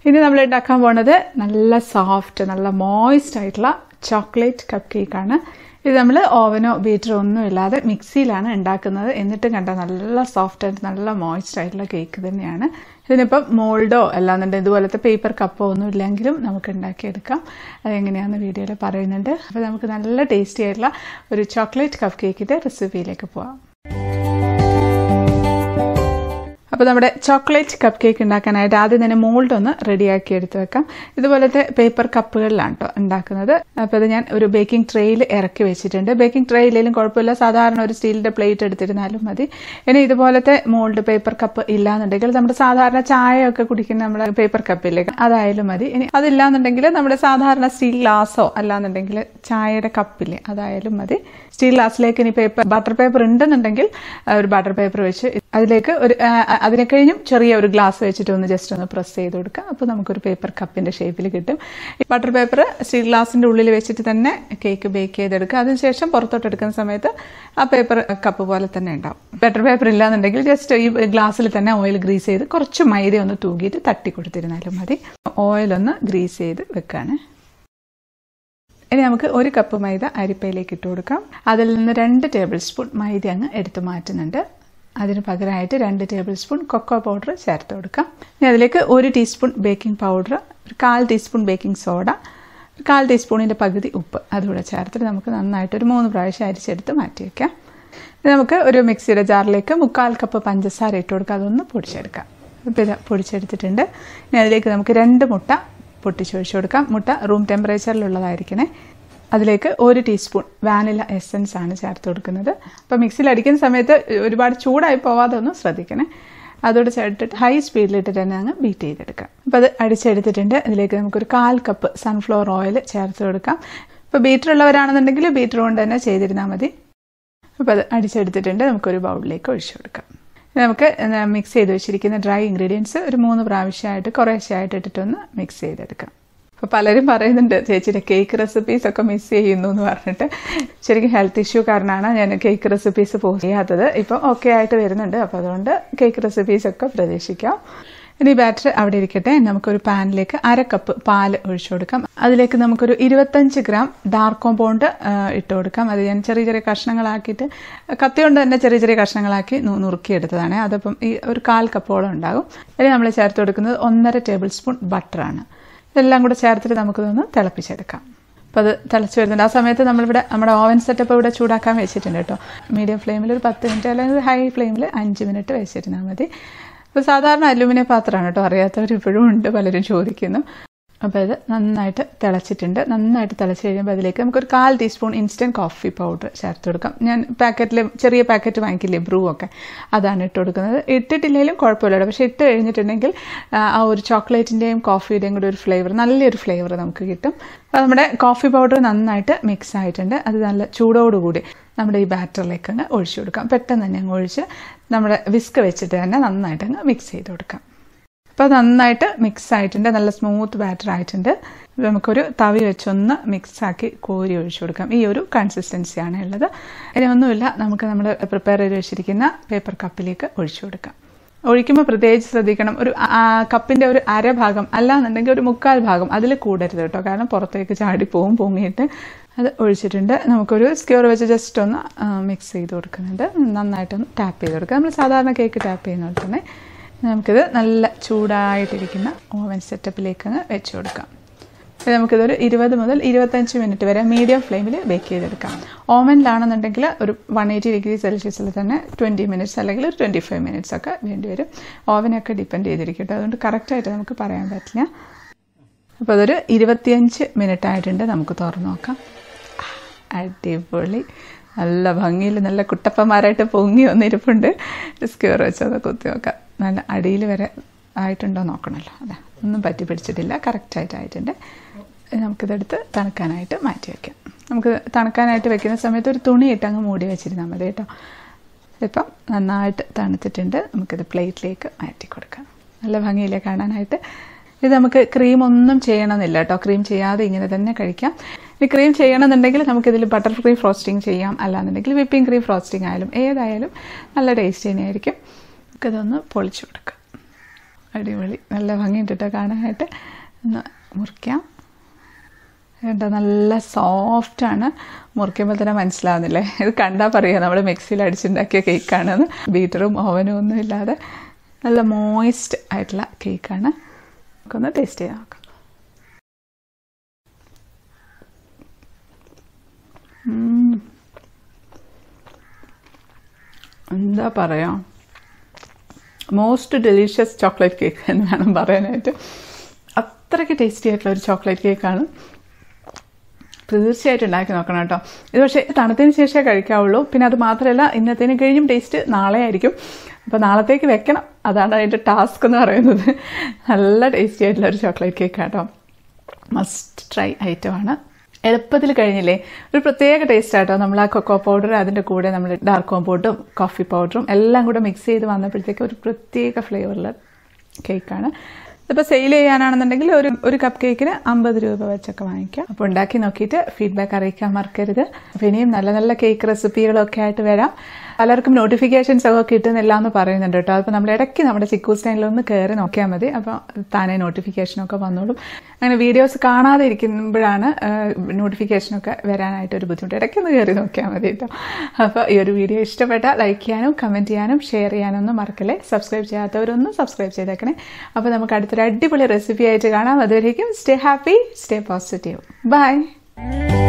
ഇനി നമ്മൾ ഉണ്ടാക്കാൻ പോണത് നല്ല സോഫ്റ്റ് നല്ല മോയിസ്റ്റ് ആയിട്ടുള്ള ചോക്ലേറ്റ് കപ്പ് കേക്കാണ് ഇത് നമ്മൾ ഓവനോ ബീറ്ററോ ഒന്നും ഇല്ലാതെ മിക്സിയിലാണ് ഉണ്ടാക്കുന്നത് എന്നിട്ടും കണ്ട നല്ല സോഫ്റ്റ് ആയിട്ട് നല്ല മോയിസ്റ്റ് ആയിട്ടുള്ള കേക്ക് തന്നെയാണ് ഇതിനിപ്പം മോൾഡോ അല്ലാന്നുണ്ടെങ്കിൽ ഇതുപോലത്തെ പേപ്പർ കപ്പോ ഒന്നും ഇല്ലെങ്കിലും നമുക്ക് ഉണ്ടാക്കിയെടുക്കാം അതെങ്ങനെയാണെന്ന് വീഡിയോയിൽ പറയുന്നുണ്ട് അപ്പോൾ നമുക്ക് നല്ല ടേസ്റ്റി ആയിട്ടുള്ള ഒരു ചോക്ലേറ്റ് കപ്പ് കേക്കിൻ്റെ റെസിപ്പിയിലേക്ക് പോവാം അപ്പോൾ നമ്മുടെ ചോക്ലേറ്റ് കപ്പ് കേക്ക് ഉണ്ടാക്കാനായിട്ട് ആദ്യം തന്നെ മോൾഡ് ഒന്ന് റെഡിയാക്കി എടുത്ത് വെക്കാം ഇതുപോലത്തെ പേപ്പർ കപ്പുകളിലാണ് കേട്ടോ ഉണ്ടാക്കുന്നത് അപ്പോൾ ഇത് ഞാൻ ഒരു ബേക്കിംഗ് ട്രേയിൽ ഇറക്കി വെച്ചിട്ടുണ്ട് ബേക്കിംഗ് ട്രേയിലും കുഴപ്പമില്ല സാധാരണ ഒരു സ്റ്റീലിൻ്റെ പ്ലേറ്റ് എടുത്തിരുന്നാലും മതി ഇനി ഇതുപോലത്തെ മോൾഡ് പേപ്പർ കപ്പ് ഇല്ലാന്നുണ്ടെങ്കിൽ നമ്മുടെ സാധാരണ ചായയൊക്കെ കുടിക്കുന്ന നമ്മുടെ പേപ്പർ കപ്പില്ലേ അതായാലും മതി ഇനി അതില്ലാന്നുണ്ടെങ്കിൽ നമ്മുടെ സാധാരണ സ്റ്റീൽ ഗ്ലാസ്സോ അല്ലാന്നുണ്ടെങ്കിൽ ചായയുടെ കപ്പില്ലേ അതായാലും മതി സ്റ്റീൽ ഗ്ലാസ്സിലേക്ക് ഇനി പേപ്പർ ബട്ടർ പേപ്പർ ഉണ്ടെന്നുണ്ടെങ്കിൽ ഒരു ബട്ടർ പേപ്പർ വെച്ച് അതിലേക്ക് ഒരു അതിനെ കഴിഞ്ഞും ചെറിയ ഒരു ഗ്ലാസ് വെച്ചിട്ട് ഒന്ന് ജസ്റ്റ് ഒന്ന് പ്രസ് ചെയ്ത് കൊടുക്കുക അപ്പോൾ നമുക്കൊരു പേപ്പർ കപ്പിന്റെ ഷേപ്പിൽ കിട്ടും ബട്ടർ പേപ്പർ സ്റ്റീൽ ഗ്ലാസിന്റെ ഉള്ളിൽ വെച്ചിട്ട് തന്നെ കേക്ക് ബേക്ക് ചെയ്തെടുക്കുക അതിനുശേഷം പുറത്തോട്ട് എടുക്കുന്ന സമയത്ത് ആ പേപ്പർ കപ്പ് പോലെ തന്നെ ഉണ്ടാവും ബട്ടർ പേപ്പർ ഇല്ലാന്നുണ്ടെങ്കിൽ ജസ്റ്റ് ഈ ഗ്ലാസ്സിൽ തന്നെ ഓയിൽ ഗ്രീസ് ചെയ്ത് കുറച്ച് മൈദ ഒന്ന് തൂക്കിയിട്ട് തട്ടി കൊടുത്തിരുന്നാലും മതി ഓയിൽ ഒന്ന് ഗ്രീസ് ചെയ്ത് വെക്കാണ് ഇനി നമുക്ക് ഒരു കപ്പ് മൈദ അരിപ്പയിലേക്ക് ഇട്ട് കൊടുക്കാം അതിൽ നിന്ന് രണ്ട് ടേബിൾ സ്പൂൺ മൈദ അങ്ങ് എടുത്തു മാറ്റുന്നുണ്ട് അതിന് പകരമായിട്ട് രണ്ട് ടേബിൾ സ്പൂൺ കൊക്കോ പൗഡർ ചേർത്ത് കൊടുക്കാം ഇനി അതിലേക്ക് ഒരു ടീസ്പൂൺ ബേക്കിംഗ് പൗഡർ ഒരു കാൽ ടീസ്പൂൺ ബേക്കിംഗ് സോഡ ഒരു കാൽ ടീസ്പൂണിൻ്റെ പകുതി ഉപ്പ് അതുകൂടെ ചേർത്തിട്ട് നമുക്ക് നന്നായിട്ട് ഒരു മൂന്ന് പ്രാവശ്യം അരിച്ചെടുത്ത് മാറ്റി വയ്ക്കാം ഇനി നമുക്ക് ഒരു മിക്സിയുടെ ജാറിലേക്ക് മുക്കാൽ കപ്പ് പഞ്ചസാര ഇട്ട് കൊടുക്കാം അതൊന്ന് പൊടിച്ചെടുക്കാം ഇപ്പോൾ ഇത് പൊടിച്ചെടുത്തിട്ടുണ്ട് ഇനി അതിലേക്ക് നമുക്ക് രണ്ട് മുട്ട പൊട്ടിച്ചൊഴിച്ചു കൊടുക്കാം മുട്ട റൂം ടെമ്പറേച്ചറിലുള്ളതായിരിക്കണേ അതിലേക്ക് ഒരു ടീസ്പൂൺ വാനില എസൻസ് ആണ് ചേർത്ത് കൊടുക്കുന്നത് അപ്പോൾ മിക്സിയിൽ അടിക്കുന്ന സമയത്ത് ഒരുപാട് ചൂടായി പോവാതെ ഒന്ന് ശ്രദ്ധിക്കണേ അതോട് ചേർത്തിട്ട് ഹൈ സ്പീഡിലിട്ട് തന്നെ അങ്ങ് ബീറ്റ് ചെയ്തെടുക്കാം അപ്പോൾ അത് അടിച്ചെടുത്തിട്ടുണ്ട് അതിലേക്ക് നമുക്കൊരു കാൽ കപ്പ് സൺഫ്ലവർ ഓയിൽ ചേർത്ത് കൊടുക്കാം ഇപ്പോൾ ബീറ്റർ ഉള്ളവരാണെന്നുണ്ടെങ്കിൽ ബീറ്റർ കൊണ്ട് തന്നെ ചെയ്തിരുന്നാൽ മതി അപ്പോൾ അത് അടിച്ചെടുത്തിട്ടുണ്ട് നമുക്കൊരു ബൗളിലേക്ക് ഒഴിച്ചു കൊടുക്കാം നമുക്ക് മിക്സ് ചെയ്ത് വെച്ചിരിക്കുന്ന ഡ്രൈ ഇൻഗ്രീഡിയൻസ് ഒരു മൂന്ന് പ്രാവശ്യമായിട്ട് കുറേശ്ശെയായിട്ട് ഇട്ടിട്ടൊന്ന് മിക്സ് ചെയ്തെടുക്കാം അപ്പോൾ പലരും പറയുന്നുണ്ട് ചേച്ചിയുടെ കേക്ക് റെസിപ്പീസ് ഒക്കെ മിസ് ചെയ്യുന്നു എന്ന് പറഞ്ഞിട്ട് ശരിക്കും ഹെൽത്ത് ഇഷ്യൂ കാരണമാണ് ഞാൻ കേക്ക് റെസിപ്പീസ് പോസ്റ്റ് ചെയ്യാത്തത് ഇപ്പോൾ ഓക്കെ ആയിട്ട് വരുന്നുണ്ട് അപ്പോൾ അതുകൊണ്ട് കേക്ക് റെസിപ്പീസ് ഒക്കെ പ്രതീക്ഷിക്കാം ഇനി ബാറ്റർ അവിടെ ഇരിക്കട്ടെ നമുക്കൊരു പാനിലേക്ക് അര കപ്പ് പാൽ ഒഴിച്ചു കൊടുക്കാം അതിലേക്ക് നമുക്കൊരു ഇരുപത്തഞ്ച് ഗ്രാം ഡാർക്ക് കോമ്പൗണ്ട് ഇട്ട് കൊടുക്കാം അത് ഞാൻ ചെറിയ ചെറിയ കഷ്ണങ്ങളാക്കിയിട്ട് കത്തി കൊണ്ട് തന്നെ ചെറിയ ചെറിയ കഷ്ണങ്ങളാക്കി നുറുക്കിയെടുത്തതാണ് അതപ്പം ഈ ഒരു കാൽ കപ്പോളം ഉണ്ടാകും ഇനി നമ്മൾ ചേർത്ത് കൊടുക്കുന്നത് ഒന്നര ടേബിൾ സ്പൂൺ ബട്ടറാണ് ഇതെല്ലാം കൂടെ ചേർത്തിട്ട് നമുക്കിതൊന്ന് തിളപ്പിച്ചെടുക്കാം അപ്പോൾ അത് തിളച്ച് വരുന്നുണ്ട് ആ സമയത്ത് നമ്മളിവിടെ നമ്മുടെ ഓവൻ സെറ്റപ്പ് ഇവിടെ ചൂടാക്കാൻ വെച്ചിട്ടുണ്ട് കേട്ടോ മീഡിയം ഫ്ലെയിമിൽ ഒരു പത്ത് മിനിറ്റ് അല്ലെങ്കിൽ ഹൈ ഫ്ലെയിമിൽ അഞ്ച് മിനിറ്റ് വെച്ചിരുന്നാൽ മതി അപ്പോൾ സാധാരണ അലുമിനിയം പാത്രമാണ് കേട്ടോ അറിയാത്തവർ ഇപ്പോഴും ഉണ്ട് പലരും ചോദിക്കുന്നു അപ്പോൾ ഇത് നന്നായിട്ട് തിളച്ചിട്ടുണ്ട് നന്നായിട്ട് തിളച്ച് കഴിയുമ്പോൾ അതിലേക്ക് നമുക്കൊരു കാൽ ടീസ്പൂൺ ഇൻസ്റ്റൻറ്റ് കോഫി പൗഡർ ചേർത്ത് കൊടുക്കാം ഞാൻ പാക്കറ്റിൽ ചെറിയ പാക്കറ്റ് വാങ്ങിക്കില്ലേ ബ്രൂ ഒക്കെ അതാണ് ഇട്ട് കൊടുക്കുന്നത് ഇട്ടിട്ടില്ലെങ്കിലും കുഴപ്പമില്ല പക്ഷേ ഇട്ട് കഴിഞ്ഞിട്ടുണ്ടെങ്കിൽ ആ ഒരു ചോക്ലേറ്റിൻ്റെയും കോഫിയുടെയും കൂടി ഒരു ഫ്ലേവർ നല്ലൊരു ഫ്ലേവർ നമുക്ക് കിട്ടും അപ്പോൾ നമ്മുടെ കോഫി പൗഡർ നന്നായിട്ട് മിക്സ് ആയിട്ടുണ്ട് അത് നല്ല ചൂടോടുകൂടി നമ്മുടെ ഈ ബാറ്ററിലേക്ക് അങ്ങ് ഒഴിച്ചു കൊടുക്കാം പെട്ടെന്ന് തന്നെ അങ്ങ് ഒഴിച്ച് നമ്മുടെ വിസ്ക് വെച്ചിട്ട് തന്നെ നന്നായിട്ട് അങ്ങ് മിക്സ് ചെയ്ത് കൊടുക്കാം അപ്പോൾ നന്നായിട്ട് മിക്സ് ആയിട്ടുണ്ട് നല്ല സ്മൂത്ത് ബാറ്റർ ആയിട്ടുണ്ട് നമുക്കൊരു തവി വെച്ചൊന്ന് മിക്സാക്കി കോരി ഒഴിച്ചു കൊടുക്കാം ഈ ഒരു കൺസിസ്റ്റൻസിയാണ് ഉള്ളത് ഇനി ഒന്നുമില്ല നമുക്ക് നമ്മൾ പ്രിപ്പയർ ചെയ്ത് വെച്ചിരിക്കുന്ന പേപ്പർ കപ്പിലേക്ക് ഒഴിച്ചു കൊടുക്കാം ഒഴിക്കുമ്പോൾ പ്രത്യേകിച്ച് ശ്രദ്ധിക്കണം ഒരു കപ്പിൻ്റെ ഒരു അരഭാഗം അല്ലാന്നുണ്ടെങ്കിൽ ഒരു മുക്കാൽ ഭാഗം അതിൽ കൂടരുത് കേട്ടോ കാരണം പുറത്തേക്ക് ചാടിപ്പോവും പൊങ്ങിയിട്ട് അത് ഒഴിച്ചിട്ടുണ്ട് നമുക്കൊരു സ്ക്യൂർ വെച്ച് ജസ്റ്റ് ഒന്ന് മിക്സ് ചെയ്ത് കൊടുക്കുന്നുണ്ട് നന്നായിട്ടൊന്ന് ടാപ്പ് ചെയ്ത് കൊടുക്കുക നമ്മൾ സാധാരണ കേക്ക് ടാപ്പ് ചെയ്യുന്ന പോലെ തന്നെ നമുക്കിത് നല്ല ചൂടായിട്ടിരിക്കുന്ന ഓവൻ സെറ്റപ്പിലേക്ക് അങ്ങ് വെച്ച് കൊടുക്കാം നമുക്കിതൊരു ഇരുപത് മുതൽ ഇരുപത്തഞ്ച് മിനിറ്റ് വരെ മീഡിയം ഫ്ലെയിമിൽ ബേക്ക് ചെയ്തെടുക്കാം ഓവനിലാണെന്നുണ്ടെങ്കിൽ ഒരു വൺ എയ്റ്റി ഡിഗ്രി സെൽഷ്യസിൽ തന്നെ ട്വൻറ്റി മിനിറ്റ്സ് അല്ലെങ്കിൽ ഒരു ട്വൻറ്റി ഫൈവ് മിനിറ്റ്സ് ഒക്കെ വേണ്ടിവരും ഓവനൊക്കെ ഡിപ്പെൻഡ് ചെയ്തിരിക്കട്ടെ അതുകൊണ്ട് കറക്റ്റായിട്ട് നമുക്ക് പറയാൻ പറ്റില്ല അപ്പോൾ അതൊരു ഇരുപത്തിയഞ്ച് മിനിറ്റ് ആയിട്ടുണ്ട് നമുക്ക് തുറന്നു നോക്കാം അടിപൊളി നല്ല ഭംഗിയിൽ നല്ല കുട്ടപ്പന്മാരായിട്ട് പൊങ്ങി വന്നിരിപ്പുണ്ട് സ്ക്യൂർ വെച്ചത് കുത്തി നോക്കാം നല്ല അടിയിൽ വരെ ആയിട്ടുണ്ടോ നോക്കണമല്ലോ അതെ ഒന്നും പറ്റി പിടിച്ചിട്ടില്ല കറക്റ്റായിട്ട് ആയിട്ടുണ്ട് നമുക്കിതെടുത്ത് തണുക്കാനായിട്ട് മാറ്റി വയ്ക്കാം നമുക്ക് തണുക്കാനായിട്ട് വെക്കുന്ന സമയത്ത് ഒരു തുണി ഇട്ട് അങ്ങ് മൂടി വെച്ചിരുന്നാൽ മതി കേട്ടോ ഇപ്പം നന്നായിട്ട് തണുത്തിട്ടുണ്ട് നമുക്കിത് പ്ലേറ്റിലേക്ക് മാറ്റി കൊടുക്കാം നല്ല ഭംഗിയില്ലേ കാണാനായിട്ട് ഇത് നമുക്ക് ക്രീം ഒന്നും ചെയ്യണമെന്നില്ല കേട്ടോ ക്രീം ചെയ്യാതെ ഇങ്ങനെ തന്നെ കഴിക്കാം ഇനി ക്രീം ചെയ്യണമെന്നുണ്ടെങ്കിൽ നമുക്കിതിൽ ബട്ടർ ക്രീം ഫ്രോസ്റ്റിംഗ് ചെയ്യാം അല്ലാന്നുണ്ടെങ്കിൽ വിപ്പിംഗ് ക്രീം ഫ്രോസ്റ്റിംഗ് ആയാലും ഏതായാലും നല്ല ടേസ്റ്റ് തന്നെയായിരിക്കും നമുക്കിതൊന്ന് പൊളിച്ചു കൊടുക്കാം അടിപൊളി നല്ല ഭംഗിയുണ്ട് കേട്ടോ കാണാനായിട്ട് ഒന്ന് മുറിക്കാം കേട്ടോ നല്ല സോഫ്റ്റാണ് മുറിക്കുമ്പോൾ തന്നെ മനസ്സിലാവുന്നില്ലേ ഇത് കണ്ടാൽ പറയുക നമ്മൾ മിക്സിയിൽ അടിച്ചുണ്ടാക്കിയ കേക്കാണെന്ന് ബീറ്ററും ഓവനും ഒന്നും ഇല്ലാതെ നല്ല മോയിസ്റ്റ് ആയിട്ടുള്ള കേക്കാണ് നമുക്കൊന്ന് ടേസ്റ്റ് ചെയ്ത് നോക്കാം ഉം. എന്താ പറയാ മോസ്റ്റ് ഡെലീഷ്യസ് ചോക്ലേറ്റ് കേക്ക് എന്ന് വേണം പറയാനായിട്ട് അത്രയ്ക്ക് ടേസ്റ്റി ആയിട്ടുള്ള ഒരു ചോക്ലേറ്റ് കേക്കാണ് തീർച്ചയായിട്ടും ഉണ്ടാക്കി നോക്കണം കേട്ടോ ഇത് പക്ഷേ തണുത്തതിന് ശേഷമേ കഴിക്കാവുള്ളൂ പിന്നെ അത് മാത്രമല്ല ഇന്നത്തേന് കഴിഞ്ഞും ടേസ്റ്റ് നാളെ ആയിരിക്കും അപ്പോൾ നാളത്തേക്ക് വെക്കണം അതാണ് അതിൻ്റെ ടാസ്ക് എന്ന് പറയുന്നത് നല്ല ടേസ്റ്റി ആയിട്ടുള്ള ഒരു ചോക്ലേറ്റ് കേക്ക് കേട്ടോ മസ്റ്റ് ട്രൈ ഐറ്റമാണ് എളുപ്പത്തിൽ കഴിഞ്ഞില്ലേ ഒരു പ്രത്യേക ടേസ്റ്റ് ആട്ടോ നമ്മൾ ആ കൊക്കോ പൗഡർ അതിൻ്റെ കൂടെ നമ്മൾ ഡാർക്ക് കോമ്പൗണ്ടും കോഫി പൗഡറും എല്ലാം കൂടെ മിക്സ് ചെയ്ത് വന്നപ്പോഴത്തേക്ക് ഒരു പ്രത്യേക ഫ്ലേവറിൽ കേക്കാണ് ഇതിപ്പോൾ സെയിൽ ചെയ്യാനാണെന്നുണ്ടെങ്കിൽ ഒരു ഒരു കപ്പ് കേക്കിന് അമ്പത് രൂപ വെച്ചൊക്കെ വാങ്ങിക്കാം അപ്പോൾ ഉണ്ടാക്കി നോക്കിയിട്ട് ഫീഡ്ബാക്ക് അറിയിക്കാൻ മറക്കരുത് അപ്പോൾ ഇനിയും നല്ല നല്ല കേക്ക് റെസിപ്പികളൊക്കെ ആയിട്ട് വരാം പലർക്കും നോട്ടിഫിക്കേഷൻസ് ഒക്കെ കിട്ടുന്നില്ല എന്ന് പറയുന്നുണ്ട് കേട്ടോ അപ്പോൾ നമ്മൾ ഇടയ്ക്ക് നമ്മുടെ ചിക്കു സ്റ്റൈനിൽ ഒന്ന് കയറി നോക്കിയാൽ മതി അപ്പോൾ താനേ നോട്ടിഫിക്കേഷനൊക്കെ വന്നോളും അങ്ങനെ വീഡിയോസ് കാണാതെ ഇരിക്കുമ്പോഴാണ് നോട്ടിഫിക്കേഷനൊക്കെ വരാനായിട്ട് ഒരു ബുദ്ധിമുട്ട് ഇടയ്ക്കൊന്ന് കയറി നോക്കിയാൽ മതി കേട്ടോ അപ്പോൾ ഈ ഒരു വീഡിയോ ഇഷ്ടപ്പെട്ടാൽ ലൈക്ക് ചെയ്യാനും കമൻറ്റ് ചെയ്യാനും ഷെയർ ചെയ്യാനും ഒന്നും മറക്കല്ലേ സബ്സ്ക്രൈബ് ചെയ്യാത്തവരൊന്നും സബ്സ്ക്രൈബ് ചെയ്തേക്കണേ അപ്പോൾ നമുക്ക് അടുത്തൊരു അടിപൊളി റെസിപ്പി ആയിട്ട് കാണാം അതുവരേക്കും stay happy stay positive by